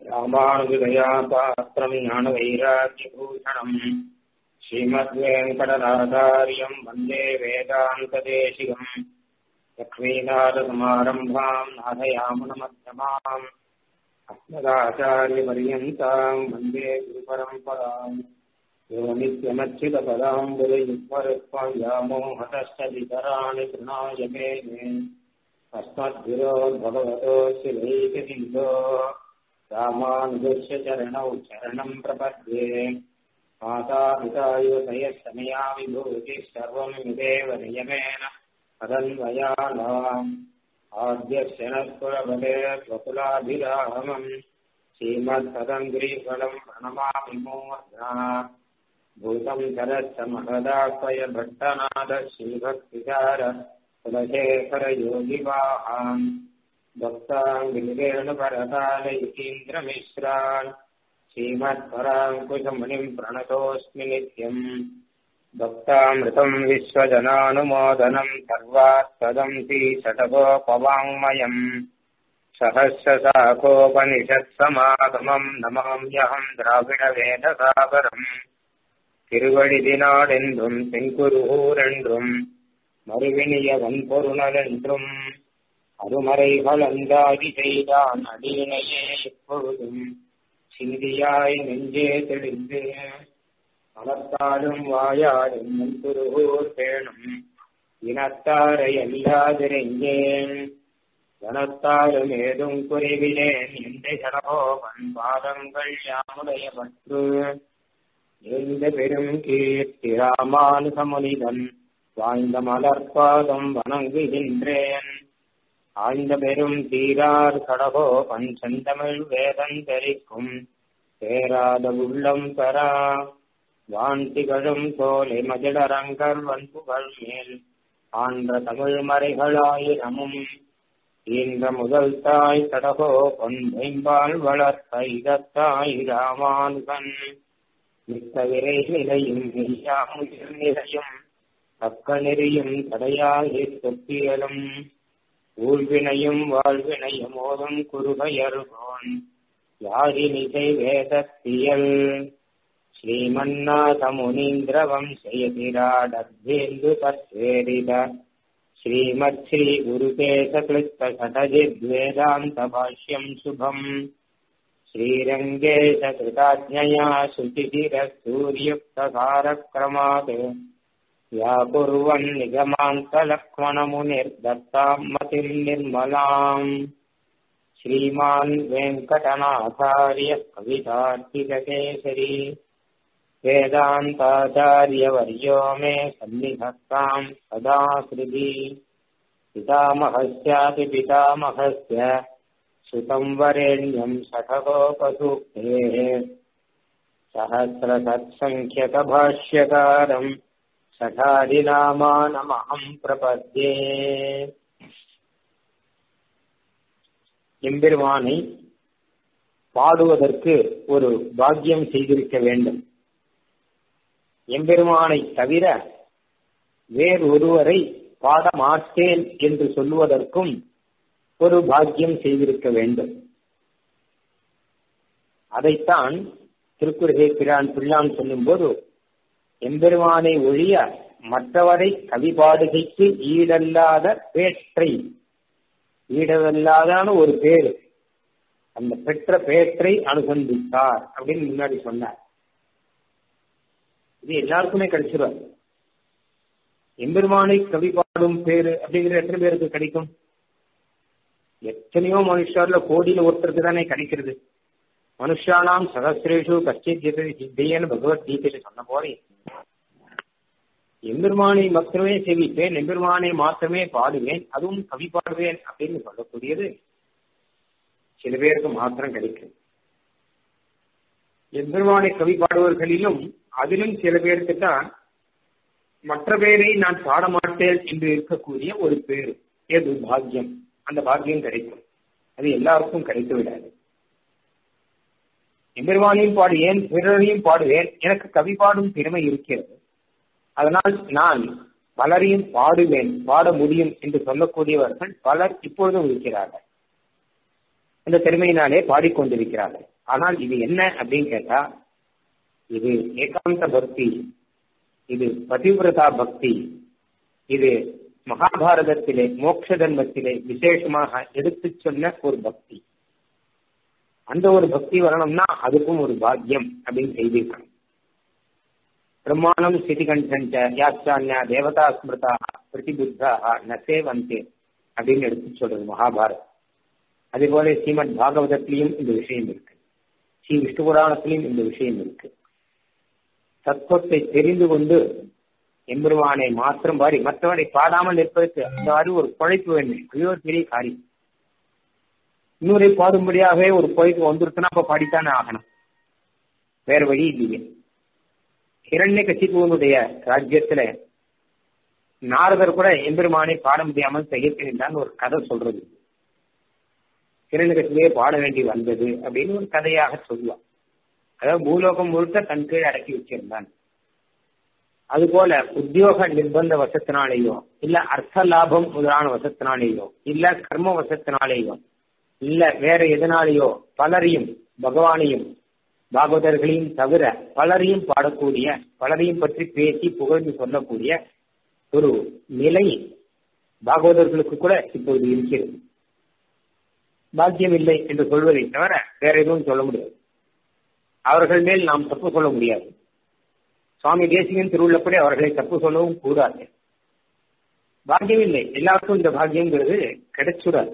ராமானுஜதயா பாத்திரம் ஞானவைராக்கியபூஷணம் ஸ்ரீமத்வேங்கடநாதாரியம் வந்தே வேதாந்ததேசிகம் லக்ஷ்மீநாதசமாரம்பாம் நாதயாமுனமध्यமாம் அஸ்மதாச்சாரியபரியந்தாம் வந்தே குருபரம்பராம் யோ நித்யமச்சிதபதாம்புரயுக்மருத்வம் யாமோஹதஸ்ததிதராணி திருணாய மேனே अस्मद्गुरोर्भगवतोऽस्य वैकसिन्धो रामानुजस्य चरणौ शरणम् प्रपद्ये मातापितायुतयस्तमया विभूतिः सर्वम् विदेव नियमेन तदन्वयानाम् आद्यस्य नत्पुरपदे स्वकुलाभिरामम् श्रीमत्पदङ्ग्रीफलम् प्रणमामि मूर्ध्ना भूतम् सरस्य महदापय भट्टनाद श्रीभक्तिचार कुलशेखरयोगिवाहान् भक्ताङ्गिरेणुपरकालयतीन्द्रमिश्रान् श्रीमत्पराङ्कुशमुनिम् प्रणतोऽस्मि नित्यम् भक्तामृतम् विश्वजनानुमोदनम् सर्वात्पदम् श्रीषटकोपवाङ्मयम् सहस्रशाखोपनिषत्समागमम् नमाम्यहम् द्राविडवेदसागरम् திருவழிதினாடென்றும் தென்குருகூரென்றும் மறுவினிய வன்பொருணலென்றும் அருமறைகள் அந்தாதி செய்தான் அடியினையே எப்பொழுதும் சிந்தியாய் நெஞ்சே தெளிந்து மனத்தாலும் வாயாடும் முன்குருகூர் பேணும் இனத்தாரை அல்லாதிரைஞ்சேன் கனத்தாலும் ஏதும் குறைவிலேன் எந்த சடகோபன் பாதங்கள் யாமுடைய பற்று எந்த பெரும் கீர்த்தி ராமானுசமுனிதன் வாய்ந்த மலர்பாதம் வணங்குகின்றேன் ஆய்ந்த பெரும் தீரார் கடகோ பஞ்சந்தமிழ் வேதந்தரிக்கும் சேராத உள்ளம் பெறா வான்திகழும் தோலை மதிடரங்கர் வன்புகள் மேல் ஆன்ற தமிழ் மறைகளாயிரமும் ஈன்ற முதல் தாய் கடகோ பொன் வைம்பால் வளர்த்த இதத்தாய் ராமானுகன் மிக்க விரை நிலையும் மெய்யாமுயிர் நிலையும் தக்க நெறியும் தடையாகி தொப்பியலும் ஊழ்வினையும் வாழ்வினையும் ஓதும் குருகையருகோன் யாரினிசை வேதத்தியல் ஸ்ரீமன்னாத முனீந்திர வம்சயதிராடத்வேந்து தத்வேதித ஸ்ரீமத் ஸ்ரீ குருகேச கிளித்த சடஜித்வேதாந்த பாஷ்யம் சுபம் श्रीरङ्गेश कृताज्ञया शुचिशिरसूर्युक्तकारक्रमात् व्याकुर्वन् निगमान्तलक्ष्मणमुनिर्दत्ताम् मतिम् निर्मलाम् श्रीमान् वेङ्कटनाथार्य कवितार्किककेसरी वेदान्ताचार्यवर्यो मे सन्निधत्ताम् सदा हृदि पितामहस्यापि पितामहस्य सुतम् वरेण्यम् शठकोपसूक्तेः सहस्रसत्सङ्ख्यकभाष्यकारम् சடாதிநாமானமகம் பிரபத்யே எம்பெருமானை பாடுவதற்கு ஒரு பாக்கியம் செய்திருக்க வேண்டும் எம்பெருமானை தவிர வேறு ஒருவரை பாட மாட்டேன் என்று சொல்லுவதற்கும் ஒரு பாக்கியம் செய்திருக்க வேண்டும் அதைத்தான் திருக்குறகை பிரான் பிள்ளான் சொல்லும்போது எம்பெருமானை ஒழிய மற்றவரை கவிபாடுகைக்கு ஈடல்லாத பேற்றை ஈடல்லாதான ஒரு பேரு அந்த பெற்ற பேற்றை அனுசந்தித்தார் அப்படின்னு முன்னாடி சொன்னார் இது எல்லாருக்குமே கிடைச்சிடும் எம்பெருமானை கவி பாடும் பேரு அப்படிங்கிற எத்தனை பேருக்கு கிடைக்கும் எத்தனையோ மனுஷர்ல கோடியில ஒருத்தருக்கு தானே கிடைக்கிறது மனுஷானாம் சகசிரேஷு கஷ்டித் சித்தையன்னு பகவத்கீதையில சொன்ன போல எம்பெருமானை மட்டுமே செவிப்பேன் எம்பெருமானை மாத்திரமே பாடுவேன் அதுவும் கவி பாடுவேன் அப்படின்னு சொல்லக்கூடியது சில பேருக்கு மாத்திரம் கிடைக்கும் எம்பெருமானை கவி பாடுவர்களிலும் அதிலும் சில பேருக்கு தான் மற்ற பேரை நான் பாட மாட்டேன் என்று இருக்கக்கூடிய ஒரு பேர் எது பாக்கியம் அந்த பாக்கியம் கிடைக்கும் அது எல்லாருக்கும் கிடைத்து விடாது எம்பெருமானையும் பாடுவேன் பிறரையும் பாடுவேன் எனக்கு கவி பாடும் திறமை இருக்கிறது அதனால் நான் பலரையும் பாடுவேன் பாட முடியும் என்று சொல்லக்கூடியவர்கள் பலர் இப்பொழுதும் இருக்கிறார்கள் இந்த திறமையினாலே பாடிக்கொண்டிருக்கிறார்கள் ஆனால் இது என்ன அப்படின்னு கேட்டா இது ஏகாந்த பக்தி இது பதிவிரதா பக்தி இது மகாபாரதத்திலே மோட்ச தர்மத்திலே விசேஷமாக எடுத்து சொன்ன ஒரு பக்தி அந்த ஒரு பக்தி வரணும்னா அதுக்கும் ஒரு பாக்கியம் அப்படின்னு செய்திருக்கணும் பிரம்மாணம் ஸ்திதிகண்டஞ்ச யாச்சான்யா தேவதா ஸ்மிருதா பிரதிபுத்தா நசேவந்தே அப்படின்னு எடுத்து சொல்றது மகாபாரதம் அதே போல ஸ்ரீமத் பாகவதத்திலையும் இந்த விஷயம் இருக்கு ஸ்ரீ விஷ்ணு புராணத்திலையும் இந்த விஷயம் இருக்கு தத்துவத்தை தெரிந்து கொண்டு எம்பெருமானை மாத்திரம் பாடி மற்றவரை பாடாமல் இருப்பதற்கு அந்த மாதிரி ஒரு குழைப்பு வேண்டும் அது ஒரு பெரிய காரியம் இன்னொரு பாடும்படியாகவே ஒரு பொழைப்பு வந்துருச்சுன்னா அப்ப பாடித்தானே ஆகணும் வேற வழி இல்லையே ஹிரண்ய கசிபுவனுடைய ராஜ்யத்துல நாரதர் கூட எம்பெருமானை பாட முடியாமல் திகைத்திருந்தான்னு ஒரு கதை சொல்றது ஹிரண்யகசிலே பாட வேண்டி வந்தது அப்படின்னு ஒரு கதையாக சொல்லுவான் அதாவது பூலோகம் முழுக்க தன் கீழ் அடக்கி வச்சிருந்தான் அதுபோல உத்தியோக நிர்பந்த வசத்தினாலேயோ இல்ல அர்த்த லாபம் முதலான வசத்தினாலேயோ இல்ல கர்ம வசத்தினாலேயோ இல்ல வேற எதனாலேயோ பலரையும் பகவானையும் பாகவதர்களையும் தவிர பலரையும் பாடக்கூடிய பலரையும் பற்றி பேசி புகழ்ந்து சொல்லக்கூடிய ஒரு நிலை பாகவதர்களுக்கு கூட இப்போது இருக்கிறது பாக்கியம் இல்லை என்று சொல்வதை தவிர வேற எதுவும் சொல்ல முடியாது அவர்கள் மேல் நாம் தப்பு சொல்ல முடியாது சுவாமி தேசிகன் திருவுள்ளப்படி அவர்களை தப்பு சொல்லவும் கூடாது பாக்கியம் இல்லை எல்லாருக்கும் இந்த பாக்கியங்கிறது கிடைச்சுடாது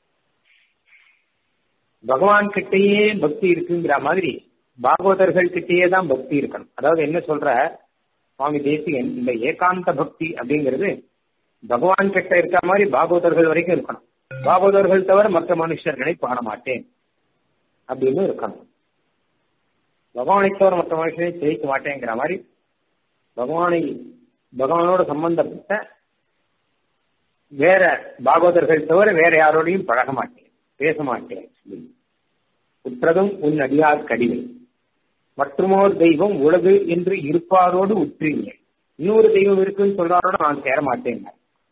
பகவான் கிட்டேயே பக்தி இருக்குங்கிற மாதிரி பாகவதர்கள் கிட்டேயே தான் பக்தி இருக்கணும் அதாவது என்ன சொல்ற சுவாமி தேசிகன் இந்த ஏகாந்த பக்தி அப்படிங்கிறது பகவான் கிட்ட இருக்க மாதிரி பாகவதர்கள் வரைக்கும் இருக்கணும் பாகவதர்கள் தவிர மற்ற மனுஷர்களை பாட மாட்டேன் அப்படின்னு இருக்கணும் பகவானை தவிர மற்ற மனுஷனை ஜெயிக்க மாட்டேங்கிற மாதிரி பகவானை பகவானோட சம்பந்தப்பட்ட வேற பாகவதர்கள் தவிர வேற யாரோடையும் பழக மாட்டேன் பேச மாட்டேன் உற்றதும் உன் அடியார் கடிவை மற்றுமோர் தெய்வம் உலகு என்று இருப்பாரோடு உற்றீங்க இன்னொரு தெய்வம் இருக்குன்னு சொல்றாரோட நான் சேர மாட்டேன்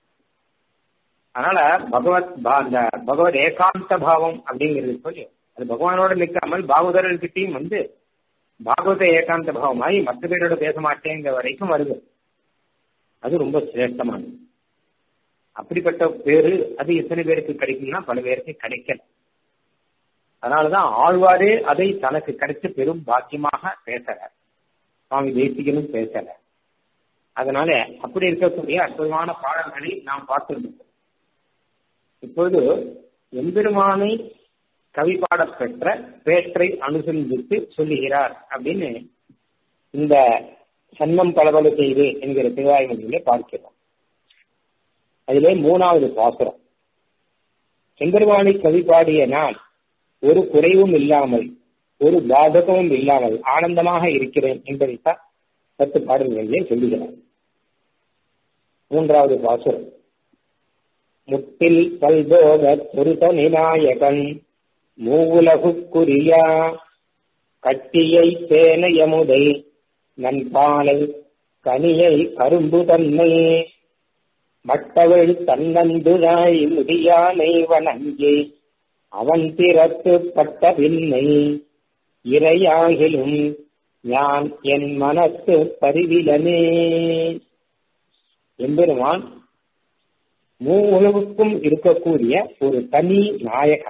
அதனால பகவத் அந்த பகவத் ஏகாந்த பாவம் அப்படிங்கிறது சொல்லி அது பகவானோட நிற்காமல் பாகவதர்கள்கிட்டையும் வந்து பாகவத ஏகாந்த பாவமாயி மற்ற பேரோட பேச மாட்டேங்கிற வரைக்கும் வருது அது ரொம்ப சிரேஷ்டமானது அப்படிப்பட்ட பேரு அது எத்தனை பேருக்கு கிடைக்கும்னா பல பேருக்கு கிடைக்கல அதனாலதான் ஆழ்வாரே அதை தனக்கு கிடைச்ச பெரும் பாக்கியமாக பேசல சுவாமி தேசிகனும் பேசல அதனால அப்படி இருக்கக்கூடிய அற்புதமான பாடல்களை நாம் பார்த்திருந்தோம் இப்பொழுது எம்பெருமானை கவி பாடப் பெற்ற பேற்றை அனுசந்தித்து சொல்லுகிறார் அப்படின்னு இந்த சன்னம் பலபல செய்து என்கிற திருவாய்மொழியிலே பார்க்கிறோம் அதிலே மூணாவது பாசுரம் எம்பெருமானை கவி பாடிய நான் ஒரு குறைவும் இல்லாமல் ஒரு பாதகமும் இல்லாமல் ஆனந்தமாக இருக்கிறேன் என்பதைத்தான் பத்து பாடல்களிலே சொல்லுகிறார் மூன்றாவது பாசுரம் முட்டில் பல்போத பொருத நிநாயகன் மூவுலகுக்குரியா கட்டியை தேனையமுதை நன்பாலை கனியை கரும்பு தன்னை மட்டவள் தன்னந்துராய் முடியானை வணங்கி அவன் திறத்து பட்ட பின்னை இரையாகிலும் நான் என் மனத்து பரிவிலனே எம்பெருமான் மூ உலகுக்கும் இருக்கக்கூடிய ஒரு தனி நாயகன்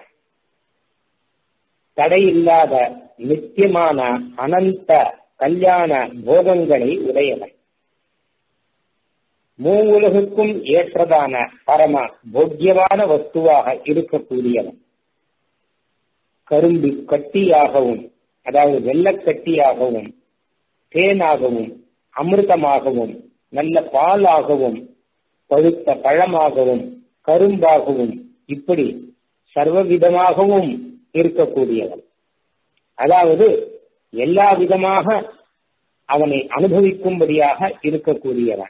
தடையில்லாத நித்தியமான அனந்த கல்யாண போகங்களை உடையவன் மூ உலகுக்கும் ஏற்றதான பரம போக்கியமான வஸ்துவாக இருக்கக்கூடியவன் கரும்பு கட்டியாகவும் அதாவது வெள்ளக்கட்டியாகவும் தேனாகவும் அமிர்தமாகவும் நல்ல பாலாகவும் பழுத்த பழமாகவும் கரும்பாகவும் இப்படி சர்வவிதமாகவும் இருக்கக்கூடியவன் அதாவது எல்லா விதமாக அவனை அனுபவிக்கும்படியாக இருக்கக்கூடியவன்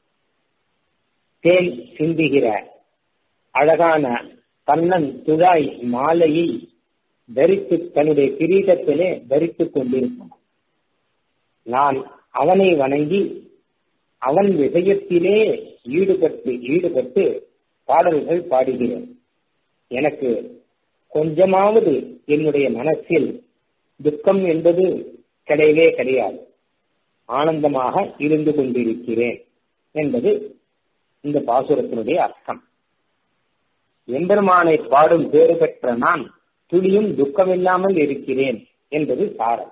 தேன் சிந்துகிற அழகான கண்ணன் துழாய் மாலையை தரித்து தன்னுடைய கிரீடத்திலே தரித்துக் கொண்டிருப்பான் நான் அவனை வணங்கி அவன் விஷயத்திலே ஈடுபட்டு ஈடுபட்டு பாடல்கள் பாடுகிறேன் எனக்கு கொஞ்சமாவது என்னுடைய மனசில் துக்கம் என்பது கிடையவே கிடையாது ஆனந்தமாக இருந்து கொண்டிருக்கிறேன் என்பது இந்த பாசுரத்தினுடைய அர்த்தம் எம்பெருமானை பாடும் பேறு பெற்ற நான் துளியும் துக்கமில்லாமல் இருக்கிறேன் என்பது சாரம்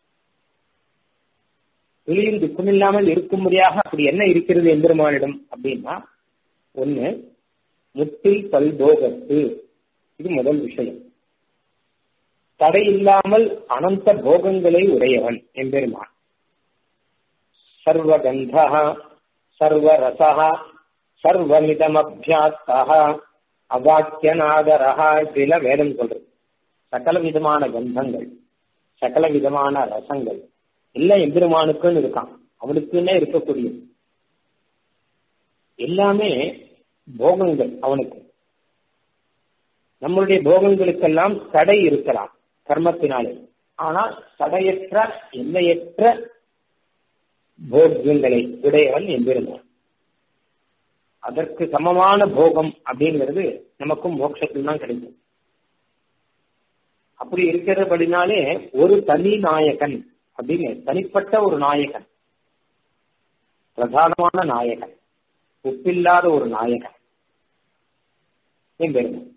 துளியும் துக்கமில்லாமல் இருக்கும்படியாக அப்படி என்ன இருக்கிறது எம்பெருமானிடம் அப்படின்னா ஒண்ணு முத்தில் பல்போகத்து இது முதல் விஷயம் தடை இல்லாமல் அனந்த போகங்களை உடையவன் எம்பெருமான் சர்வகந்தா சர்வரசா சர்வமிதமபியாத்தா அவாக்கியநாதரஹா இப்படிலாம் வேதம் சொல்றது சகல விதமான கந்தங்கள் சகல விதமான ரசங்கள் எல்லாம் எம்பெருமானுக்குன்னு இருக்கான் அவனுக்குன்னே இருக்கக்கூடியது எல்லாமே போகங்கள் அவனுக்கு நம்மளுடைய போகங்களுக்கெல்லாம் தடை இருக்கலாம் கர்மத்தினாலே ஆனால் தடையற்ற எல்லையற்ற போகங்களை உடையவன் எம்பெருமான் அதற்கு சமமான போகம் அப்படிங்கிறது நமக்கும் மோட்சத்தில் தான் கிடைக்கும் அப்படி இருக்கிறபடினாலே ஒரு தனி நாயகன் அப்படின்னு தனிப்பட்ட ஒரு நாயகன் பிரதானமான நாயகன் ஒப்பில்லாத ஒரு நாயகன் எம்பெருமான்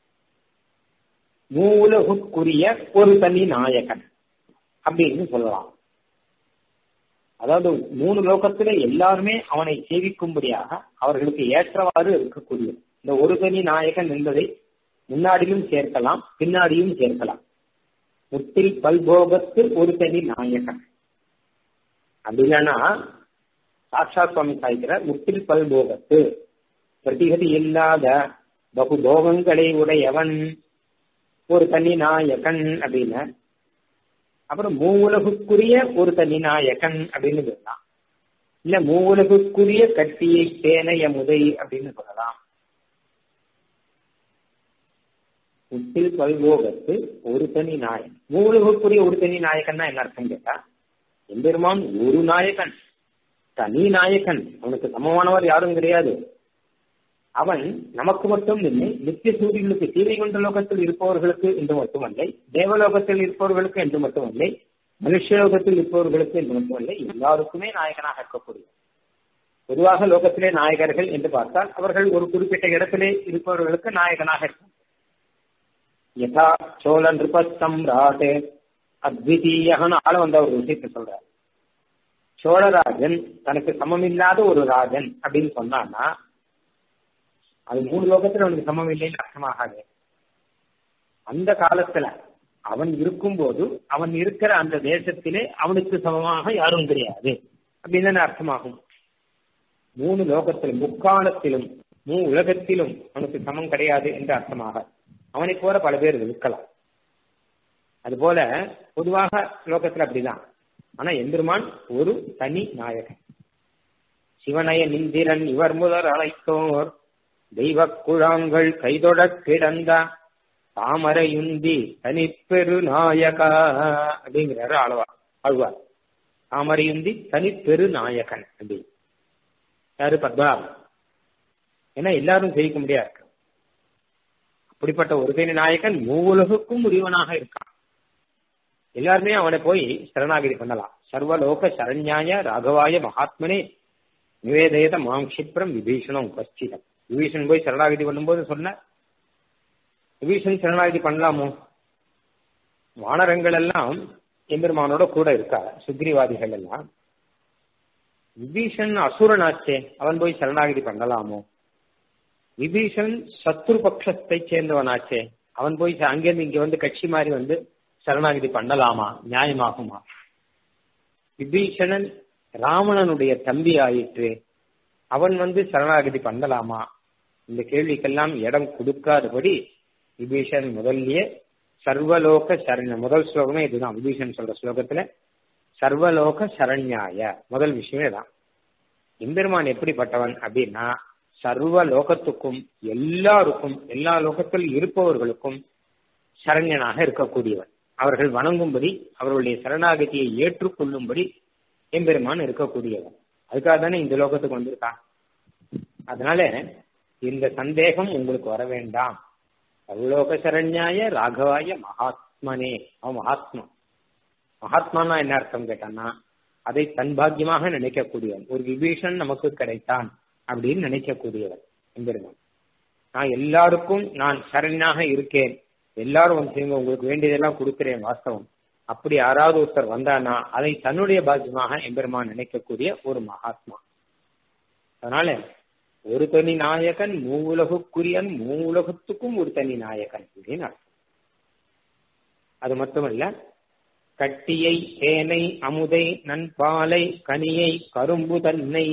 மூலகுக்குரிய ஒரு தனி நாயகன் அப்படின்னு சொல்லலாம் அதாவது மூணு லோகத்துல எல்லாருமே அவனை சேவிக்கும்படியாக அவர்களுக்கு ஏற்றவாறு இருக்கக்கூடிய இந்த ஒரு தனி நாயகன் என்பதை முன்னாடியும் சேர்க்கலாம் பின்னாடியும் சேர்க்கலாம் முத்தில் பல்போகத்து ஒரு தனி நாயகன் அப்படி இல்லைன்னா சாட்சா சுவாமி சாய்க்கிற முத்தில் பல்போகத்து பிரதிகதி இல்லாத பகுபோகங்களை உடையவன் ஒரு தனி நாயகன் அப்படின்னு அப்புறம் மூவுலகுக்குரிய ஒரு தனி நாயகன் அப்படின்னு சொல்லலாம் இல்ல மூவுலகுக்குரிய கட்டியை தேனைய முதை அப்படின்னு சொல்லலாம் முத்தில் பல்போகத்து ஒரு தனி நாயகன் மூவுலகுக்குரிய ஒரு தனி நாயகன்னா என்ன அர்த்தம் கேட்டா எம்பெருமான் ஒரு நாயகன் தனி நாயகன் அவனுக்கு சமமானவர் யாரும் கிடையாது அவன் நமக்கு மட்டும் இல்லை நித்திய சூரியனுக்கு தீவை கொண்ட லோகத்தில் இருப்பவர்களுக்கு என்று மட்டுமல்லை தேவலோகத்தில் இருப்பவர்களுக்கு என்று மட்டுமல்லை மனுஷலோகத்தில் இருப்பவர்களுக்கு என்று மட்டுமல்லை எல்லாருக்குமே நாயகனாக இருக்கக்கூடிய பொதுவாக லோகத்திலே நாயகர்கள் என்று பார்த்தால் அவர்கள் ஒரு குறிப்பிட்ட இடத்திலே இருப்பவர்களுக்கு நாயகனாக இருக்கும் யதா சோழ நிருபஸ்தம்ராட் அத்விதீயகன்னு ஆள வந்த ஒரு விஷயத்தை சொல்றார் சோழராஜன் தனக்கு சமமில்லாத ஒரு ராஜன் அப்படின்னு சொன்னான்னா அது மூணு லோகத்துல அவனுக்கு சமம் இல்லைன்னு அர்த்தமாகாது அந்த காலத்துல அவன் இருக்கும்போது அவன் இருக்கிற அந்த தேசத்திலே அவனுக்கு சமமாக யாரும் கிடையாது அப்படின்னு தானே அர்த்தமாகும் மூணு லோகத்திலும் முக்காலத்திலும் மூ உலகத்திலும் அவனுக்கு சமம் கிடையாது என்று அர்த்தமாக அவனை போல பல பேர் இருக்கலாம் அதுபோல பொதுவாக லோகத்துல அப்படிதான் ஆனா எந்திரமான் ஒரு தனி நாயகன் சிவனய நிந்திரன் இவர் முதல் அழைத்தோர் தெய்வ குழாங்கள் கைதொடக் கிடந்த தாமரையுந்தி தனிப்பெரு நாயகா அப்படிங்கிறாரு ஆழ்வா ஆழ்வார் தாமரையுந்தி தனிப்பெரு நாயகன் அப்படி யாரு பத்மநாபன் ஏன்னா எல்லாரும் ஜெயிக்க முடியாது அப்படிப்பட்ட ஒரு தனி நாயகன் மூவுலகுக்கும் உரியவனாக இருக்கான் எல்லாருமே அவனை போய் சரணாகிதி பண்ணலாம் சர்வலோக சரண்யாய ராகவாய மகாத்மனே நிவேதயத மாம் கஷிப்ரம் விபீஷணம் உபஸ்திதம் விபீஷன் போய் சரணாகிதி பண்ணும்போது சொன்ன விபீஷன் சரணாகிதி பண்ணலாமோ வானரங்கள் எல்லாம் எம்பெருமானோட கூட இருக்கா சுக்ரிவாதிகள் எல்லாம் விபீஷன் அசுரனாச்சே அவன் போய் சரணாகிதி பண்ணலாமோ விபீஷன் சத்ரு பட்சத்தை சேர்ந்தவனாச்சே அவன் போய் அங்கிருந்து இங்க வந்து கட்சி மாதிரி வந்து சரணாகிதி பண்ணலாமா நியாயமாகுமா விபீஷணன் ராவணனுடைய தம்பி ஆயிற்று அவன் வந்து சரணாகதி பண்ணலாமா இந்த கேள்விக்கெல்லாம் இடம் கொடுக்காதபடி விபீஷன் முதல்லயே சர்வலோக சரண முதல் ஸ்லோகமே இதுதான் விபீஷன் சொல்ற ஸ்லோகத்துல சர்வலோக சரண்யாய முதல் விஷயமே தான் எம்பெருமான் எப்படிப்பட்டவன் அப்படின்னா சர்வ லோகத்துக்கும் எல்லாருக்கும் எல்லா லோகத்தில் இருப்பவர்களுக்கும் சரண்யனாக இருக்கக்கூடியவன் அவர்கள் வணங்கும்படி அவர்களுடைய சரணாகதியை ஏற்றுக்கொள்ளும்படி எம்பெருமான் இருக்கக்கூடியவன் அதுக்காக தானே இந்த லோகத்துக்கு வந்திருக்கான் அதனால இந்த சந்தேகம் உங்களுக்கு வர வேண்டாம் சர்வலோக சரண்யாய ராகவாய மகாத்மனே அவன் மகாத்மா மகாத்மானா என்ன அர்த்தம் கேட்டான்னா அதை தன் பாக்கியமாக நினைக்கக்கூடியவன் ஒரு விபீஷன் நமக்கு கிடைத்தான் அப்படின்னு நினைக்கக்கூடியவன் எம்பெருமான் நான் எல்லாருக்கும் நான் சரணியாக இருக்கேன் எல்லாரும் வந்து சேர்ந்து உங்களுக்கு வேண்டியதெல்லாம் கொடுக்கிறேன் வாஸ்தவம் அப்படி யாராவது ஒருத்தர் வந்தானா அதை தன்னுடைய பாக்கியமாக எம்பெருமான் நினைக்கக்கூடிய ஒரு மகாத்மா அதனால ஒரு தனி நாயகன் மூவுலகுக்குரியன் மூவுலகத்துக்கும் ஒரு தனி நாயகன் அப்படின்னு அர்த்தம் அது மட்டுமல்ல கட்டியை தேனை அமுதை நண்பாலை கனியை கரும்பு தன்னை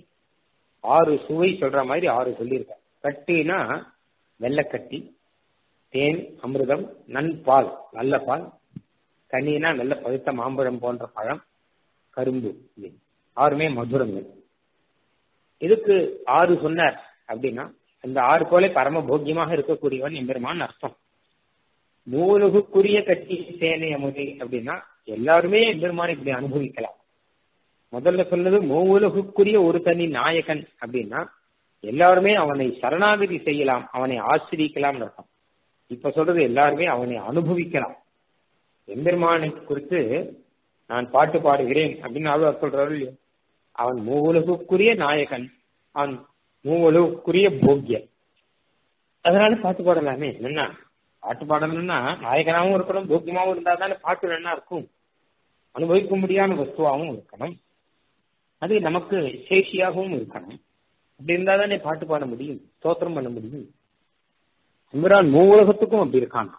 ஆறு சுவை சொல்ற மாதிரி ஆறு சொல்லியிருக்க கட்டினா வெள்ளக்கட்டி தேன் அமிர்தம் நன்பால் நல்ல பால் கனினா நல்ல பழுத்த மாம்பழம் போன்ற பழம் கரும்பு ஆறுமே மதுரங்கள் இதுக்கு ஆறு சொன்னார் அப்படின்னா அந்த ஆறு போல பரம போக்கியமாக இருக்கக்கூடியவன் எம்பெருமான் அர்த்தம் மூலகுக்குரிய கட்சி சேனை அமுதை அப்படின்னா எல்லாருமே எம்பெருமான் இப்படி அனுபவிக்கலாம் முதல்ல சொன்னது மூவுலகுக்குரிய ஒரு தனி நாயகன் அப்படின்னா எல்லாருமே அவனை சரணாகதி செய்யலாம் அவனை ஆசிரிக்கலாம் அர்த்தம் இப்ப சொல்றது எல்லாருமே அவனை அனுபவிக்கலாம் எம்பெருமானை குறித்து நான் பாட்டு பாடுகிறேன் அப்படின்னு அவர் சொல்றாரு இல்லையோ அவன் மூவுலகுக்குரிய நாயகன் அவன் மூவுலகுக்குரிய போக்கியன் அதனால பாட்டு பாடலாமே என்ன பாட்டு பாடணும்னா நாயகனாகவும் இருக்கணும் போக்கியமாகவும் இருந்தா தானே பாட்டு நல்லா இருக்கும் அனுபவிக்க முடியாத வஸ்துவாகவும் இருக்கணும் அது நமக்கு சேஷியாகவும் இருக்கணும் அப்படி இருந்தா தானே பாட்டு பாட முடியும் ஸ்தோத்திரம் பண்ண முடியும் எம்பிரான் மூவுலகத்துக்கும் அப்படி இருக்கான்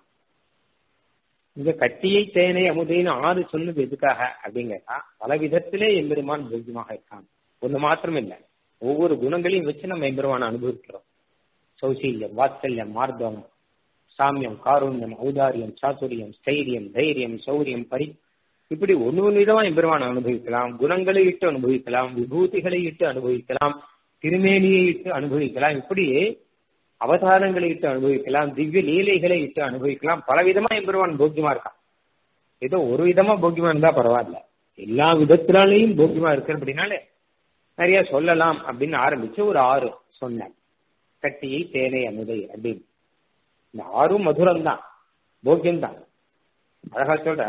இந்த கட்டியை தேனை அமுதைன்னு ஆறு சொன்னது எதுக்காக அப்படின்னு கேட்டா பல விதத்திலே எம்பெருமான் போக்கியமாக இருக்கான் ஒண்ணு மாத்திரம் இல்லை ஒவ்வொரு குணங்களையும் வச்சு நம்ம எம்பெருமான அனுபவிக்கிறோம் சௌசீல்யம் வாத்சல்யம் மார்தவம் சாமியம் காருண்யம் ஔதாரியம் சாதுரியம் ஸ்தைரியம் தைரியம் சௌரியம் பரி இப்படி ஒன்னு ஒன்று விதமா எம்பெருமான அனுபவிக்கலாம் குணங்களை இட்டு அனுபவிக்கலாம் விபூதிகளை இட்டு அனுபவிக்கலாம் திருமேனியை இட்டு அனுபவிக்கலாம் இப்படி அவதாரங்களை இட்டு அனுபவிக்கலாம் திவ்ய லீலைகளை இட்டு அனுபவிக்கலாம் பல விதமா எம்பெருமான் போக்கியமா இருக்கான் ஏதோ ஒரு விதமா போக்கியமா இருந்தா பரவாயில்ல எல்லா விதத்தினாலையும் போக்கியமா இருக்கு அப்படின்னாலே நிறைய சொல்லலாம் அப்படின்னு ஆரம்பிச்சு ஒரு ஆறு சொன்னேன் கட்டியை தேனை அமுதை அப்படின்னு இந்த ஆறும் மதுரம் தான் போக்கியம் தான் அழகா சொல்ற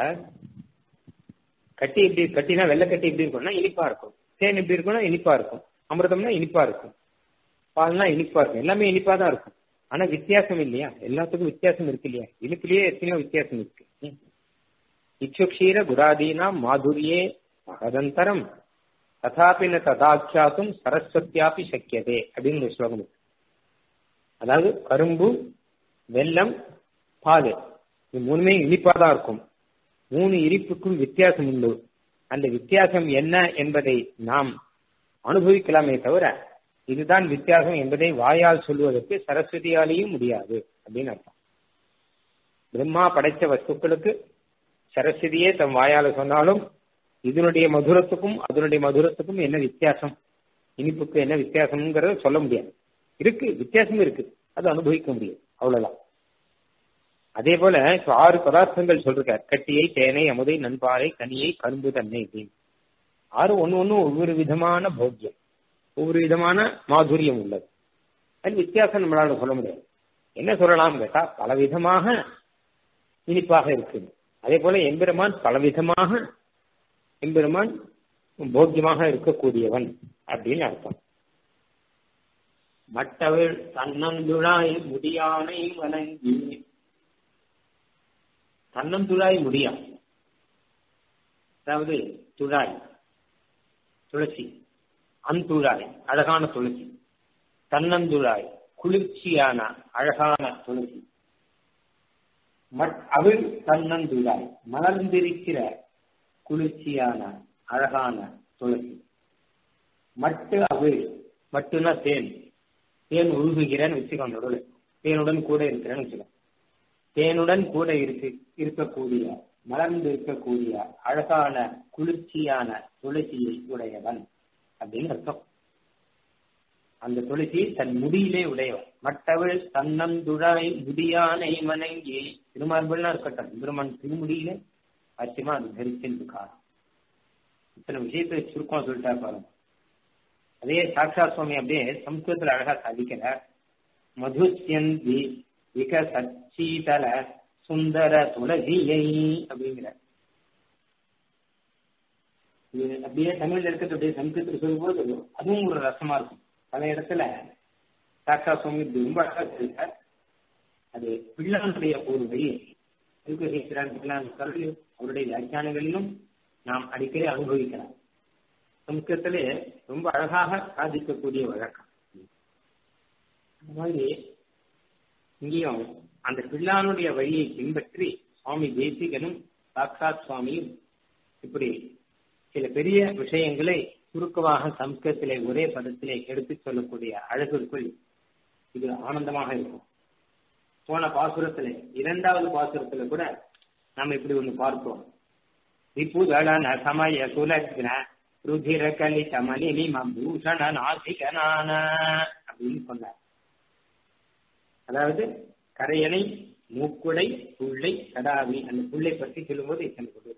கட்டி இப்படி கட்டினா வெள்ளை கட்டி எப்படி இருக்கும்னா இனிப்பா இருக்கும் தேன் எப்படி இருக்கும்னா இனிப்பா இருக்கும் அமிர்தம்னா இனிப்பா இருக்கும் பால்னா இனிப்பா இருக்கும் எல்லாமே இனிப்பா தான் இருக்கும் ஆனா வித்தியாசம் இல்லையா எல்லாத்துக்கும் வித்தியாசம் இருக்கு இல்லையா இனிப்புலயே எத்தனையோ வித்தியாசம் இருக்கு இச்சுக்ஷீர குராதீனா மாதுரியே மகதந்தரம் ததாபி ந ததாக்கியாத்தும் சரஸ்வத்தியாபி சக்கியதே அப்படின்னு ஒரு ஸ்லோகம் இருக்கு அதாவது கரும்பு வெல்லம் பால் இது மூணுமே இனிப்பா தான் இருக்கும் மூணு இனிப்புக்கும் வித்தியாசம் உண்டு அந்த வித்தியாசம் என்ன என்பதை நாம் அனுபவிக்கலாமே தவிர இதுதான் வித்தியாசம் என்பதை வாயால் சொல்வதற்கு சரஸ்வதியாலேயும் முடியாது அப்படின்னு அர்த்தம் பிரம்மா படைத்த வஸ்துக்களுக்கு சரஸ்வதியே தம் வாயால சொன்னாலும் இதனுடைய மதுரத்துக்கும் அதனுடைய மதுரத்துக்கும் என்ன வித்தியாசம் இனிப்புக்கு என்ன வித்தியாசம்ங்கிறத சொல்ல முடியாது இருக்கு வித்தியாசம் இருக்கு அது அனுபவிக்க முடியும் அவ்வளவுதான் அதே போல இப்ப ஆறு பதார்த்தங்கள் சொல்றார் கட்டியை தேனை அமுதை நண்பாலை கனியை கரும்பு தன்னை அப்படின்னு ஆறு ஒன்னு ஒன்னு ஒவ்வொரு விதமான போக்கியம் ஒவ்வொரு விதமான மாதுரியம் உள்ளது அது வித்தியாசம் நம்மளால சொல்ல முடியாது என்ன சொல்லலாம் கேட்டா பல விதமாக இனிப்பாக இருக்கு அதே போல எம்பெருமான் பலவிதமாக எம்பெருமான் போக்கியமாக இருக்கக்கூடியவன் அப்படின்னு அர்த்தம் மற்றவள் தன்னந்துழாய் முடியானை வணங்கி தன்னந்துழாய் முடியா அதாவது துழாய் துளசி அந்துழாய் அழகான துளசி தன்னந்துழாய் குளிர்ச்சியான அழகான துளசி அவள் தன்னந்துழாய் மலர்ந்திருக்கிற குளிர்ச்சியான அழகான துளசி மட்டு அவள் மட்டுனா தேன் தேன் உருகுகிறேன்னு வச்சுக்கோங்க தேனுடன் கூட இருக்கிறேன்னு வச்சுக்கோ தேனுடன் கூட இருக்கு இருக்கக்கூடிய மலர்ந்து இருக்கக்கூடிய அழகான குளிர்ச்சியான துளசியை உடையவன் அப்படின்னு அர்த்தம் அந்த துளசி தன் முடியிலே உடையவன் மற்றவள் தன்னந்துழாய் முடியானை வணங்கி திருமார்புலாம் இருக்கட்டும் திருமன் திருமுடியிலே அச்சமா அது தரிச்சிருக்கான் இத்தனை விஷயத்தை சுருக்கம் சொல்லிட்டா பாருங்க அதே சாட்சா சுவாமி அப்படியே சம்ஸ்கிருதத்துல அழகா சாதிக்கிற மதுசியந்தி விக சச்சீதல சுந்தர துளசியை அப்படிங்கிற இது அப்படியே தமிழ்ல இருக்கிறது அப்படியே சம்ஸ்கிருத்தில் சொல்லும்போது அதுவும் ஒரு ரசமா இருக்கும் பல இடத்துல சாக்கா சுவாமி இது ரொம்ப அழகா சொல்லிட்டார் அது பிள்ளானுடைய ஒரு வழி திருக்கசேஸ்வரன் பிள்ளான் அவருடைய வியாக்கியானங்களிலும் நாம் அடிக்கடி அனுபவிக்கலாம் சம்ஸ்கிருத்திலே ரொம்ப அழகாக சாதிக்கக்கூடிய வழக்கம் அந்த மாதிரி இங்கேயும் அந்த பிள்ளானுடைய வழியை பின்பற்றி சுவாமி தேசிகனும் சாக்ஷாத் சுவாமியும் இப்படி சில பெரிய விஷயங்களை சுருக்கமாக சம்ஸ்கிருத்திலே ஒரே பதத்திலே எடுத்துச் சொல்லக்கூடிய அழகிற்குள் இது ஆனந்தமாக இருக்கும் போன பாசுரத்துல இரண்டாவது பாசுரத்துல கூட நாம் இப்படி ஒண்ணு பார்ப்போம் விபுதளன சமய சுலக்ன ருதிர கலித மலினிம பூஷண நாசிகனான அப்படின்னு சொன்னார் அதாவது கரையணை மூக்குடை புள்ளை கடாவி அந்த புள்ளை பற்றி சொல்லும்போது இத்தனை கொடு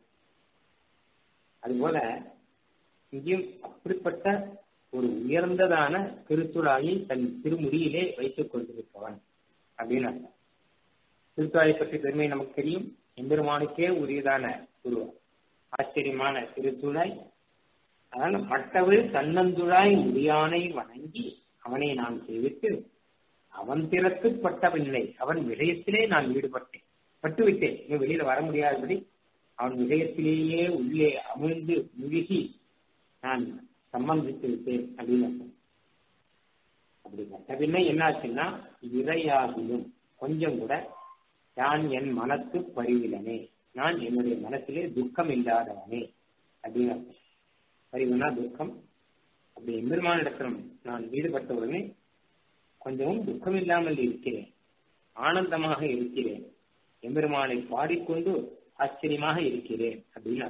அதுபோல இங்கேயும் அப்படிப்பட்ட ஒரு உயர்ந்ததான திருத்துழாயை தன் திருமுடியிலே வைத்துக் கொண்டிருப்பவன் அப்படின்னு அர்த்தம் திருத்தாயை பற்றி பெருமை நமக்கு தெரியும் எம்பெருமானுக்கே உரியதான ஒரு ஆச்சரியமான திருத்துழாய் அதனால மற்றவர் தன்னந்துழாய் முடியானை வணங்கி அவனை நான் சேவித்து அவன் திறத்து பட்டவில்லை அவன் விஷயத்திலே நான் ஈடுபட்டேன் பட்டு விட்டேன் இவன் வெளியில வர முடியாதபடி அவன் விஷயத்திலேயே உள்ளே அமிழ்ந்து முழுகி நான் சம்பந்தித்து விட்டேன் அப்படின்னு அப்படி பட்ட பின்ன என்னாச்சுன்னா இறையாகிலும் கொஞ்சம் கூட நான் என் மனத்து பரிவிலனே நான் என்னுடைய மனத்திலே துக்கம் இல்லாதவனே அப்படின்னு பரிவுனா துக்கம் அப்படி எம்பெருமான இடத்திலும் நான் ஈடுபட்ட உடனே கொஞ்சமும் துக்கம் இல்லாமல் இருக்கிறேன் ஆனந்தமாக இருக்கிறேன் எம்பெருமானை பாடிக்கொண்டு ஆச்சரியமாக இருக்கிறேன் அப்படின்னு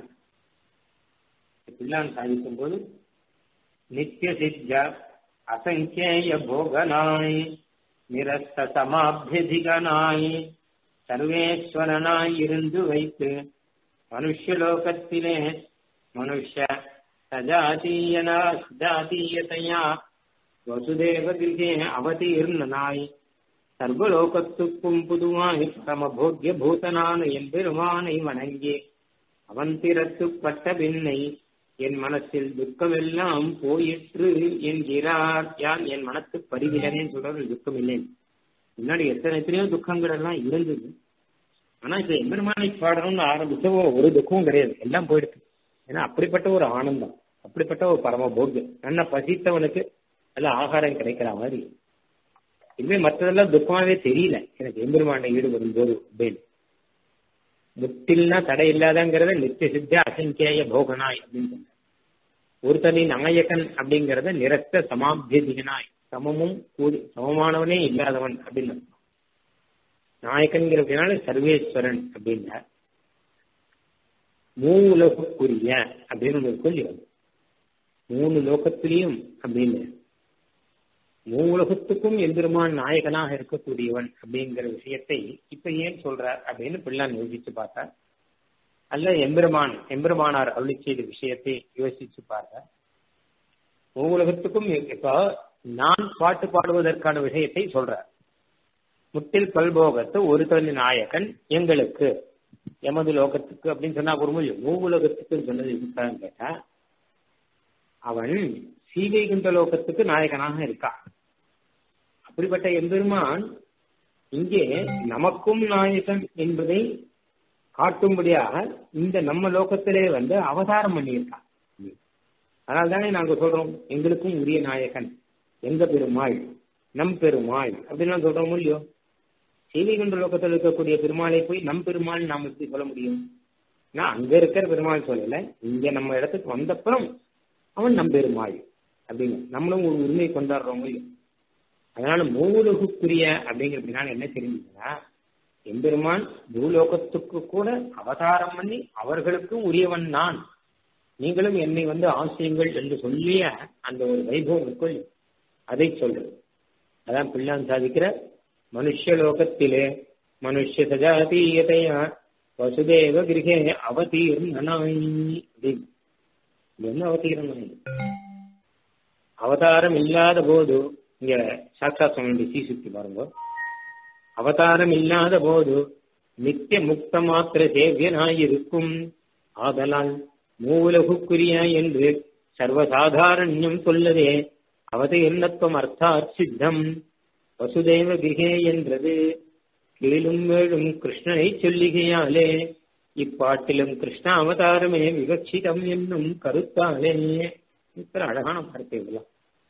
பிள்ளான் சாதிக்கும் போது நித்திய சித்த அசங்கேய போகனாய் நிரஸ்த சமாபியதிகனாய் சர்வேஸ்வரனாய் இருந்து வைத்து மனுஷலோகத்திலே மனுஷ சஜாதீயனா சஜாதீயதையா வசுதேவ கிரகே அவதீர்ணனாய் சர்வலோகத்துக்கும் புதுவாய் பரமபோக்கிய பூதனான என் பெருமானை வணங்கி அவன் திறத்துப்பட்ட பின்னை என் மனசில் துக்கமெல்லாம் போயிற்று என்கிறார் யான் என் மனத்து பரிவிலனே சொல்றது துக்கம் இல்லைன்னு முன்னாடி எத்தனை எத்தனையோ துக்கங்கள் எல்லாம் இருந்தது ஆனா இப்ப எம்பெருமானை பாடணும்னு ஆரம்பிச்சவோ ஒரு துக்கமும் கிடையாது எல்லாம் போயிடுது ஏன்னா அப்படிப்பட்ட ஒரு ஆனந்தம் அப்படிப்பட்ட ஒரு பரம போக்கியம் நல்ல பசித்தவனுக்கு நல்ல ஆகாரம் கிடைக்கிற மாதிரி இனிமே மற்றதெல்லாம் துக்கமாவே தெரியல எனக்கு எம்பெருமானை ஈடுபடும் போது அப்படின்னு முட்டில்னா தடை இல்லாதங்கிறத நித்திய சித்த அசங்கேய போகனாய் அப்படின்னு சொன்னார் ஒரு தனி நாயகன் அப்படிங்கறத நிறத்த சமாபியதிகனாய் சமமும் கூடி சமமானவனே இல்லாதவன் அப்படின்னு அர்த்தம் நாயகன்கிறதுனால சர்வேஸ்வரன் அப்படின்னார் மூலகுக்குரிய அப்படின்னு ஒரு சொல்லி வந்து மூணு லோகத்திலையும் அப்படின்னு மூலகத்துக்கும் எம்பெருமான் நாயகனாக இருக்கக்கூடியவன் அப்படிங்கிற விஷயத்தை இப்ப ஏன் சொல்றார் அப்படின்னு பிள்ளான் யோசிச்சு பார்த்தார் அல்ல எம்பெருமான் எம்பெருமானார் அருளி செய்த விஷயத்தை யோசிச்சு பார்த்தார் மூலகத்துக்கும் இப்போ நான் பாட்டு பாடுவதற்கான விஷயத்தை சொல்றார் முட்டில் பல்போகத்து ஒரு தனி நாயகன் எங்களுக்கு எமது லோகத்துக்கு அப்படின்னு சொன்னா ஒரு மொழி மூவுலகத்துக்கு சொன்னது இருக்கான்னு கேட்டா அவன் சீவைகுண்ட லோகத்துக்கு நாயகனாக இருக்கான் அப்படிப்பட்ட எம்பெருமான் இங்கே நமக்கும் நாயகன் என்பதை காட்டும்படியாக இந்த நம்ம லோகத்திலே வந்து அவதாரம் பண்ணியிருக்கான் அதனால தானே நாங்க சொல்றோம் எங்களுக்கும் உரிய நாயகன் எங்க பெருமாள் நம் பெருமாள் அப்படின்னு சொல்றோம் இல்லையோ சீவைகுண்ட லோகத்தில் இருக்கக்கூடிய பெருமாளை போய் நம் பெருமாள் நாம் எப்படி சொல்ல முடியும் நான் அங்க இருக்கிற பெருமாள் சொல்லல இங்க நம்ம இடத்துக்கு வந்தப்புறம் அவன் நம் பெருமாள் அப்படின்னு நம்மளும் ஒரு உரிமை கொண்டாடுறோம் இல்லையோ அதனால மூலகுக்குரிய அப்படிங்கிறதுனால என்ன தெரிஞ்சதுன்னா எம்பெருமான் பூலோகத்துக்கு கூட அவதாரம் பண்ணி அவர்களுக்கும் உரியவன் நான் நீங்களும் என்னை வந்து ஆசியுங்கள் என்று சொல்லிய அந்த ஒரு வைபவம் இருக்குள் அதை சொல்றது அதான் பிள்ளான் சாதிக்கிற மனுஷலோகத்திலே மனுஷ சஜாதீயதையா வசுதேவ கிரகே அவதீர்ணனாய் அப்படின்னு என்ன அவதீர்ணம் அவதாரம் இல்லாத போது இங்க சாட்சா சுவாமி சீசுத்தி பாருங்க அவதாரம் இல்லாத போது நித்திய முக்த மாத்திர சேவியனாயிருக்கும் ஆதலால் மூவுலகுக்குரிய என்று சர்வசாதாரண்யம் சொல்லதே அவதீர்ணத்துவம் அர்த்தாத் சித்தம் வசுதேவ கிரகே என்றது கீழும் மேலும் கிருஷ்ணனை சொல்லுகையாலே இப்பாட்டிலும் கிருஷ்ண அவதாரமே விவக்ஷிதம் என்னும் கருத்தாலே இத்தனை அழகான கருத்தை இதெல்லாம்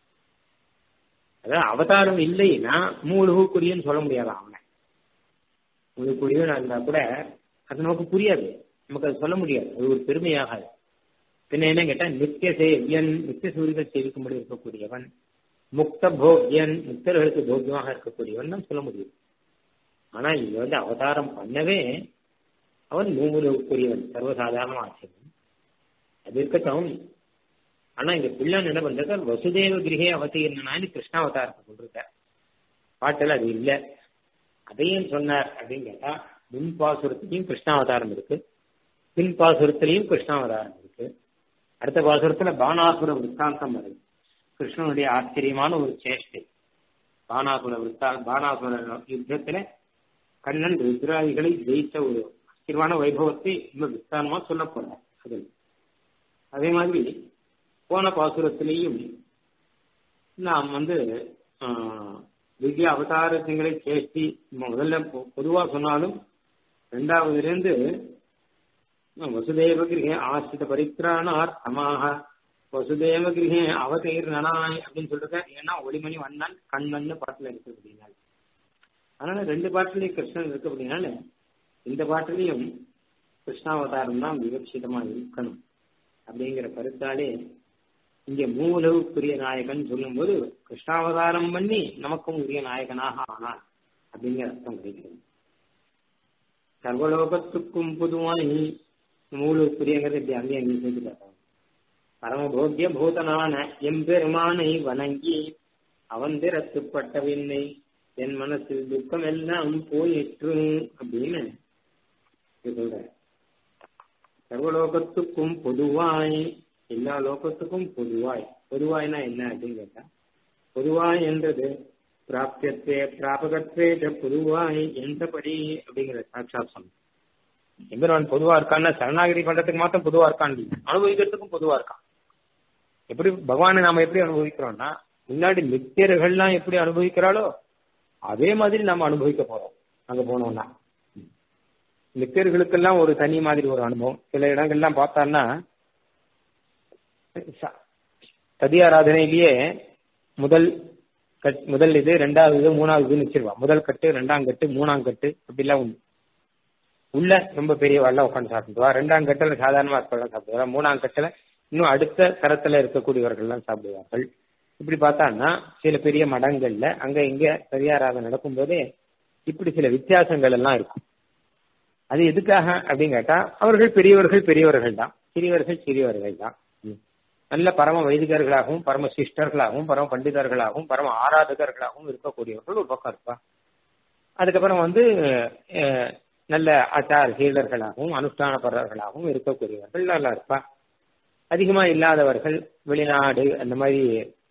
அதாவது அவதாரம் இல்லைன்னா மூலகுக்குரியன்னு சொல்ல முடியாது அவனை மூலகுரியவன் இருந்தா கூட அது நமக்கு புரியாது நமக்கு அது சொல்ல முடியாது அது ஒரு பெருமையாகாது பின்ன என்ன கேட்டா நித்திய சேவியன் நித்திய சூரியர்கள் சேவிக்கும்படி இருக்கக்கூடியவன் முக்த போக்யன் முக்தர்களுக்கு போக்கியமாக இருக்கக்கூடியவன் தான் சொல்ல முடியும் ஆனா இங்க வந்து அவதாரம் பண்ணவே அவன் மூலகுக்குரியவன் சர்வசாதாரண ஆச்சரியம் அது இருக்கட்டும் ஆனா இந்த பிள்ளான் என்ன பண்றாரு வசுதேவ கிரகே அவதீர்ணனான்னு கிருஷ்ணாவதாரத்தை கொண்டிருக்கார் பாட்டில் அது இல்லை அதையும் சொன்னார் அப்படின்னு கேட்டா முன் பாசுரத்திலையும் கிருஷ்ணாவதாரம் இருக்கு பின் பாசுரத்திலையும் கிருஷ்ணாவதாரம் இருக்கு அடுத்த பாசுரத்துல பானாசுர விற்த்தாந்தம் வருது கிருஷ்ணனுடைய ஆச்சரியமான ஒரு சேஷ்டை பானாசுர விற்த்தா பானாசுர யுத்தத்துல கண்ணன் ருத்ராதிகளை ஜெயித்த ஒரு ஆச்சரியமான வைபவத்தை இன்னும் விஸ்தாரமா சொல்ல போறார் அது அதே மாதிரி போன பாசுரத்திலையும் நாம் வந்து திவ்ய அவதாரங்களை சேஷ்டி முதல்ல பொதுவா சொன்னாலும் ரெண்டாவதுலேருந்து வசுதேவ கிரகே ஆசிரித பரித்ராணார் சமாக வசுதேவ கிரகே அவதீர்ணனாய் அப்படின்னு சொல்றது ஏன்னா ஒளிமணி வண்ணன் கண்ணன்னு பாட்டுல இருக்கு அப்படின்னால அதனால ரெண்டு பாட்டுலயும் கிருஷ்ணன் இருக்கு அப்படின்னால இந்த பாட்டிலையும் கிருஷ்ணாவதாரம் தான் விவக்ஷிதமா இருக்கணும் அப்படிங்கிற கருத்தாலே இங்க மூலவுக்குரிய நாயகன் சொல்லும்போது கிருஷ்ணாவதாரம் பண்ணி நமக்கும் உரிய நாயகனாக ஆனான் அப்படிங்கிற அர்த்தம் கிடைக்கிறது சர்வலோகத்துக்கும் பொதுவாய் மூலவுக்குரியங்கிறது இப்படி அங்கே அங்கேயும் சேர்த்து பார்த்தாங்க பரமபோக்கிய பூதனான எம்பெருமானை வணங்கி அவன் திறத்துப்பட்டவில்லை என் மனசில் துக்கம் எல்லாம் போயிற்று அப்படின்னு சொல்ற சர்வலோகத்துக்கும் பொதுவாய் எல்லா லோகத்துக்கும் பொதுவாய் பொதுவாய்னா என்ன அப்படின்னு கேட்டா பொதுவாய் என்றது பிராப்தியத்தே பிராபகத்தே பொதுவாய் என்றபடி அப்படிங்கிற சாட்சாத் எம்பெருமான் பொதுவா இருக்கான்னா சரணாகிரி பண்றதுக்கு மாத்திரம் பொதுவா இருக்கான் அனுபவிக்கிறதுக்கும் பொதுவா இருக்கான் எப்படி பகவானை நாம எப்படி அனுபவிக்கிறோம்னா முன்னாடி நித்தியர்கள்லாம் எப்படி அனுபவிக்கிறாளோ அதே மாதிரி நம்ம அனுபவிக்க போறோம் அங்க போனோம்னா நித்தியர்களுக்கெல்லாம் ஒரு தனி மாதிரி ஒரு அனுபவம் சில இடங்கள்லாம் பார்த்தான்னா சதியாராதனையிலேயே முதல் கட் முதல் இது ரெண்டாவது இது மூணாவது இதுன்னு வச்சிருவா முதல் கட்டு ரெண்டாம் கட்டு மூணாம் கட்டு அப்படிலாம் உண்டு உள்ள ரொம்ப பெரிய வெள்ளம் உட்காந்து சாப்பிடுவா ரெண்டாம் கட்டுல சாதாரணமா இருக்கலாம் சாப்பிடுவா மூணாம் கட்டுல இன்னும் அடுத்த தரத்துல இருக்கக்கூடியவர்கள்லாம் சாப்பிடுவார்கள் இப்படி பார்த்தான்னா சில பெரிய மடங்கள்ல அங்க இங்க சரியாராதனை நடக்கும்போதே இப்படி சில வித்தியாசங்கள் எல்லாம் இருக்கும் அது எதுக்காக அப்படின்னு கேட்டா அவர்கள் பெரியவர்கள் பெரியவர்கள் தான் சிறியவர்கள் சிறியவர்கள் தான் நல்ல பரம வைதிகர்களாகவும் பரம சிஷ்டர்களாகவும் பரம பண்டிதர்களாகவும் பரம ஆராதகர்களாகவும் இருக்கக்கூடியவர்கள் ஒரு பக்கம் இருப்பா அதுக்கப்புறம் வந்து நல்ல ஆச்சார சீடர்களாகவும் அனுஷ்டானப்பரர்களாகவும் இருக்கக்கூடியவர்கள் நல்லா இருப்பா அதிகமா இல்லாதவர்கள் வெளிநாடு அந்த மாதிரி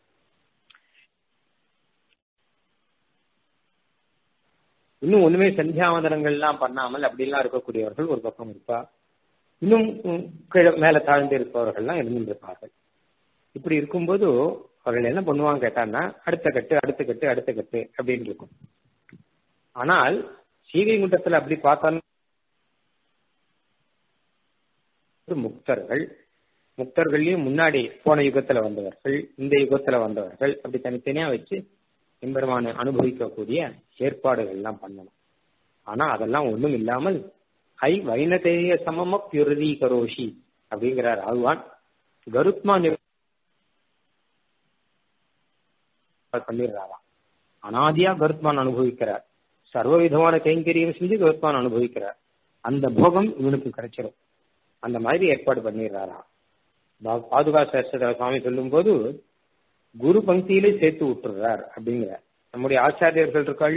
இன்னும் ஒண்ணுமே சந்தியாவதனங்கள்லாம் பண்ணாமல் அப்படிலாம் இருக்கக்கூடியவர்கள் ஒரு பக்கம் இருப்பா இன்னும் மேல தாழ்ந்து இருப்பவர்கள்லாம் இருந்திருப்பார்கள் இப்படி இருக்கும்போது அவர்கள் என்ன பண்ணுவாங்க கேட்டான்னா அடுத்த கட்டு அடுத்த கட்டு அடுத்த கட்டு அப்படின்னு இருக்கும் ஆனால் ஸ்ரீவைகுண்டத்துல அப்படி பார்த்தாலும் முக்தர்கள் முக்தர்களையும் முன்னாடி போன யுகத்துல வந்தவர்கள் இந்த யுகத்துல வந்தவர்கள் அப்படி தனித்தனியா வச்சு எம்பெருமான அனுபவிக்கக்கூடிய ஏற்பாடுகள் எல்லாம் பண்ணணும் ஆனா அதெல்லாம் ஒண்ணும் இல்லாமல் ஐ வைனதேய சமம பியுருதி கரோஷி அப்படிங்கிறார் ஆழ்வான் கருத்மான் பண்ணிடுறாராம் அனாதியா கருத்மான் அனுபவிக்கிறார் சர்வ விதமான கைங்கரியம் செஞ்சு கருத்மான் அனுபவிக்கிறார் அந்த போகம் இவனுக்கு கிடைச்சிடும் அந்த மாதிரி ஏற்பாடு பண்ணிடுறாராம் பாதுகா சாஸ்திர சுவாமி சொல்லும் போது குரு பங்கியிலே சேர்த்து விட்டுறார் அப்படிங்கிற நம்முடைய ஆச்சாரியர்கள் இருக்காள்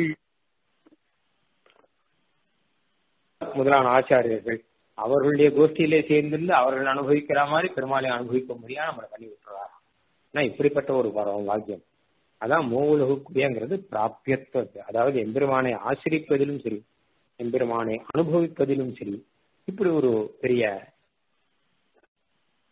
முதலான ஆச்சாரியர்கள் அவர்களுடைய கோஷ்டியிலே சேர்ந்திருந்து அவர்கள் அனுபவிக்கிற மாதிரி பெருமாளை அனுபவிக்க முடியாது நம்மளை பண்ணி விட்டுறாராம் ஆனா இப்படிப்பட்ட ஒரு பரவம் வாக்கியம் அதான் மூவுலகுக்குரியங்கிறது பிராபியத்துவ அதாவது எம்பெருமானை ஆசிரிப்பதிலும் சரி எம்பெருமானை அனுபவிப்பதிலும் சரி இப்படி ஒரு பெரிய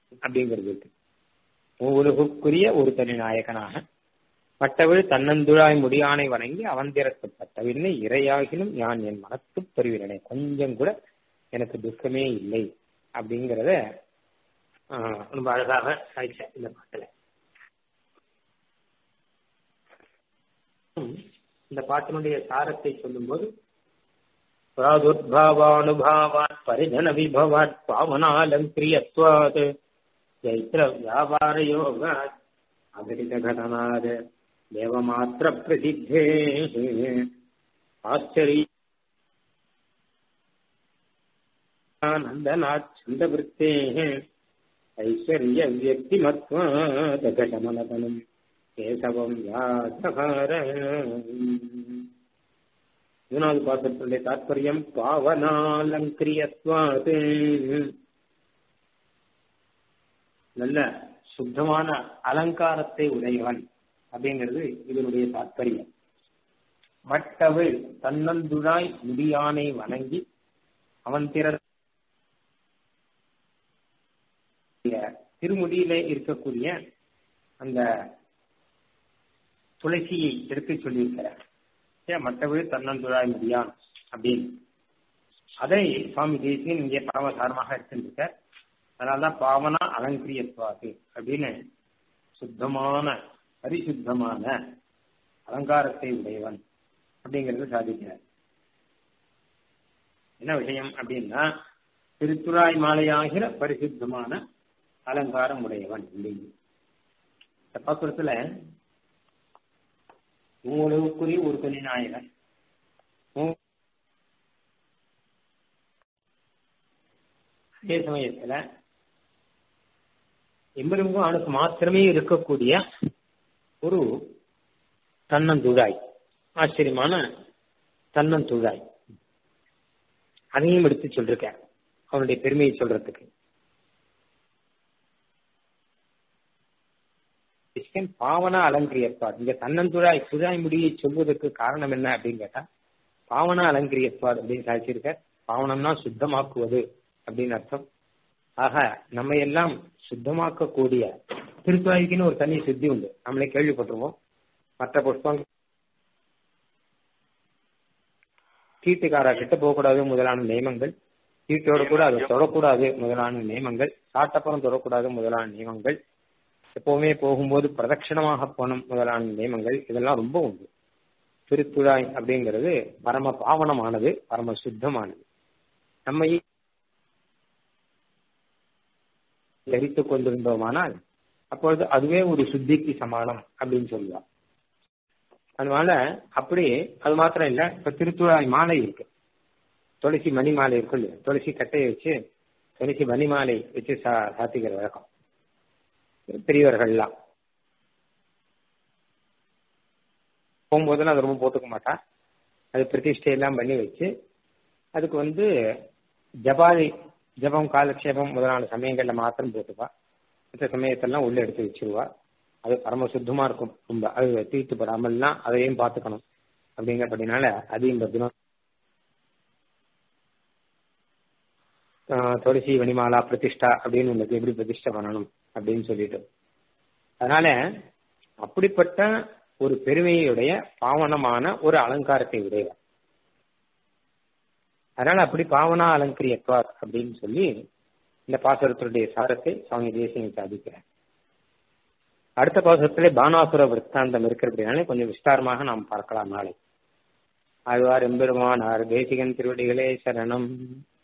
அப்படிங்கிறது இருக்கு உலகுக்குரிய ஒரு தனி நாயகனாக மற்றவள் தன்னந்துழாய் முடியானை வணங்கி அவந்திரக்கப்பட்டவில்லை இரையாகினும் யான் என் மனத்து பெறுவினே கொஞ்சம் கூட எனக்கு துக்கமே இல்லை அப்படிங்கிறத ரொம்ப அழகாக சாய்ச்ச இந்த பாட்டுல இந்த பாட்டினுடைய சாரத்தை சொல்லும்போது பிராதுர்பாவானுபாவாத் பரிஜன விபவாத் பாவனாலங்கிரியத்வாத் चैत्र व्यापार योगात् अघटित घटनाद देवमात्र प्रसिद्धे आश्चर्य आनन्दनात् छन्दवृत्तेः ऐश्वर्य व्यक्तिमत्वादघटमनतनुम् केशवम् व्यासहार மூணாவது பாசத்துடைய தாற்பயம் பாவனாலங்கிரியத்வாத் நல்ல சுத்தமான அலங்காரத்தை உடையவன் அப்படிங்கிறது இதனுடைய தாற்பயம் மற்றவள் தன்னந்துழாய் முடியானை வணங்கி அவன் திற திருமுடியிலே இருக்கக்கூடிய அந்த துளசியை எடுத்து சொல்லியிருக்கிறார் மற்றவள் தன்னந்துழாய் முடியான் அப்படின்னு அதை சுவாமி தேசியன் இங்கே பரமசாரமாக எடுத்துருக்கார் அதனால்தான் பாவனா அலங்கிரியத்வாது அப்படின்னு சுத்தமான பரிசுத்தமான அலங்காரத்தை உடையவன் அப்படிங்கறது சாதிக்கிறார் என்ன விஷயம் அப்படின்னா திருத்துறாய் மாலையாகிற பரிசுத்தமான அலங்காரம் உடையவன் அப்படின்னு இந்த பாத்திரத்துல உங்களுக்குரிய ஒரு தனி நாயகன் அதே சமயத்துல எம்பெருமுகம் அவனுக்கு மாத்திரமே இருக்கக்கூடிய ஒரு தன்னந்துழாய் ஆச்சரியமான தன்னந்துழாய் அதையும் எடுத்து சொல்லிருக்கேன் அவனுடைய பெருமையை சொல்றதுக்கு பாவனா அலங்கிரியப்பார் இங்க தன்னந்துழாய் துழாய் முடியை சொல்வதற்கு காரணம் என்ன அப்படின்னு கேட்டா பாவனா அலங்கிரியப்பார் அப்படின்னு சாதிச்சிருக்க பாவனம்னா சுத்தமாக்குவது அப்படின்னு அர்த்தம் ஆக நம்ம எல்லாம் சுத்தமாக்கக்கூடிய திருத்துவாய்க்குன்னு ஒரு தனி சுத்தி உண்டு நம்மளே கேள்விப்பட்டிருவோம் மற்ற புஷ்பம் தீட்டுக்காரா கிட்ட போகக்கூடாது முதலான நியமங்கள் தீட்டோட கூட அதை தொடக்கூடாது முதலான நியமங்கள் சாட்டப்புறம் தொடக்கூடாது முதலான நியமங்கள் எப்பவுமே போகும்போது பிரதட்சிணமாக போகணும் முதலான நியமங்கள் இதெல்லாம் ரொம்ப உண்டு திருத்துழாய் அப்படிங்கிறது பரம பாவனமானது பரம சுத்தமானது நம்ம தரித்துக் கொண்டிருந்தோமானால் அப்பொழுது அதுவே ஒரு சுத்திக்கு சமானம் அப்படின்னு சொல்லுவா அதனால அப்படி அது மாத்திரம் இல்ல இப்ப திருத்துழாய் மாலை இருக்கு துளசி மணி மாலை இருக்கு இல்லையா துளசி கட்டையை வச்சு துளசி மணி மாலை வச்சு சா சாத்திக்கிற வழக்கம் பெரியவர்கள்லாம் போகும்போதெல்லாம் அது ரொம்ப போட்டுக்க மாட்டா அது பிரதிஷ்டை எல்லாம் பண்ணி வச்சு அதுக்கு வந்து ஜபாலி ஜபம் காலக்ஷேபம் முதலான சமயங்கள்ல மாத்திரம் போட்டுப்பா மற்ற சமயத்தெல்லாம் உள்ள எடுத்து வச்சிருவா அது பரம சுத்தமா இருக்கும் ரொம்ப அது தீட்டுப்படாமல்லாம் அதையும் பார்த்துக்கணும் அப்படிங்கிறபடினால அதையும் பத்தினம் துளசி வனிமாலா பிரதிஷ்டா அப்படின்னு உங்களுக்கு எப்படி பிரதிஷ்டை பண்ணணும் அப்படின்னு சொல்லிட்டு அதனால அப்படிப்பட்ட ஒரு பெருமையுடைய பாவனமான ஒரு அலங்காரத்தை உடையவர் அதனால அப்படி பாவனா அலங்கரியத்வார் அப்படின்னு சொல்லி இந்த பாசுரத்தினுடைய சாரத்தை சுவாமி தேசியம் சாதிக்கிறார் அடுத்த பாசுரத்திலே பானாசுர விற்த்தாந்தம் இருக்கிறதுனால கொஞ்சம் விஸ்தாரமாக நாம் பார்க்கலாம் நாளை ஆழ்வார் எம்பெருமானார் தேசிகன் திருவடிகளே சரணம்